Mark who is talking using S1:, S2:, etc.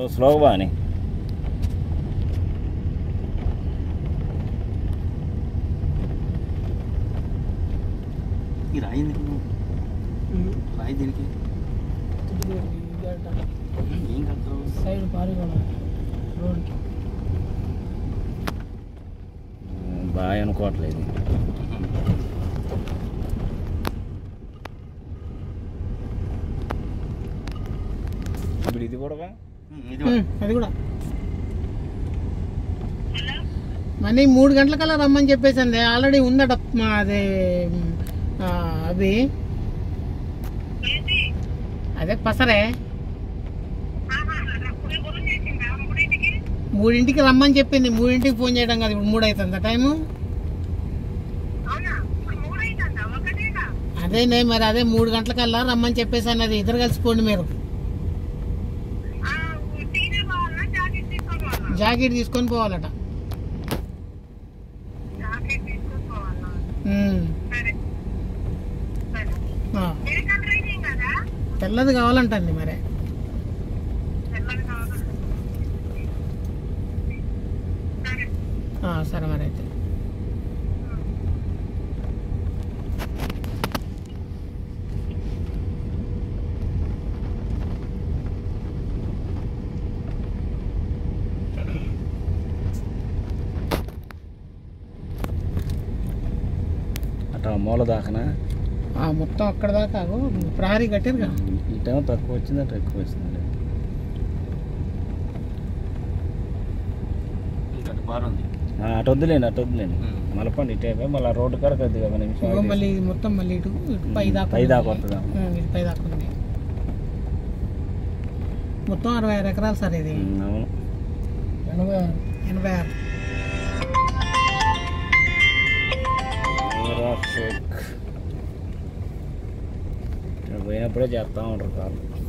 S1: స్లోగా బాని
S2: ఈ రాయి ఎందుకు రాయి దీనికి ఏం కలుతావు
S3: సైడ్ పారిగొన రోడ్కి
S1: బాగా అనుకోవట్లేదు ఇప్పుడు ఇది కూడా
S2: ఇది కూడా.
S3: అది కూడా మనీ మూడు గంటలకల్లా రమ్మని చెప్పేసింది ఆల్రెడీ ఉందట మా అదే ఆ, అవి అదే పసరే మూడింటికి రమ్మని చెప్పింది మూడింటికి ఫోన్ చేయడం కాదు ఇప్పుడు మూడు అవుతుందా టైము అదేనే మరి అదే మూడు గంటలకల్లా రమ్మని చెప్పేసి అన్నది ఇద్దరు కలిసిపోండి మీరు జాకెట్ తీసుకొని పోవాలట ఉమ్. ఆ, తెల్లది కావాలంటండి మరి ఆ, సరే మరి అయితే
S1: అట్లా మూల దాకనా
S3: ఆ, మొత్తం అక్కడ దాకా ఆగు. ప్రహరీ కట్టారుగా
S1: ఇటేమో తక్కువ వచ్చింది అటు ఎక్కువ వచ్చింది
S2: ఇంకా అటు బార్ ఉంది
S1: ఆ, అటు వద్దులేండి అటు వద్దులేండి
S2: ఉమ్.
S1: మలపండి ఇటే మళ్ళీ రోడ్డు కాడ కొద్దిగా ఒక నిమిషం
S3: ఇగో
S1: ఆగేసి.
S3: మళ్ళీ ఇది మొత్తం మళ్ళీ ఇటు ఇటు పై దాకా
S1: పై దాకా
S3: ఉంది.
S1: వస్తుందా?
S3: ఉమ్, ఇది పై దాకా ఉంది మొత్తం అరవై ఆరు ఎకరాలు సార్ ఇది
S1: ఉమ్, అవును
S3: ఎనభై ఆరు ఎనభై ఆరు
S1: షేక్ ఇక్కడ పోయినప్పుడే చేస్తా ఉంటారు కాళ్ళు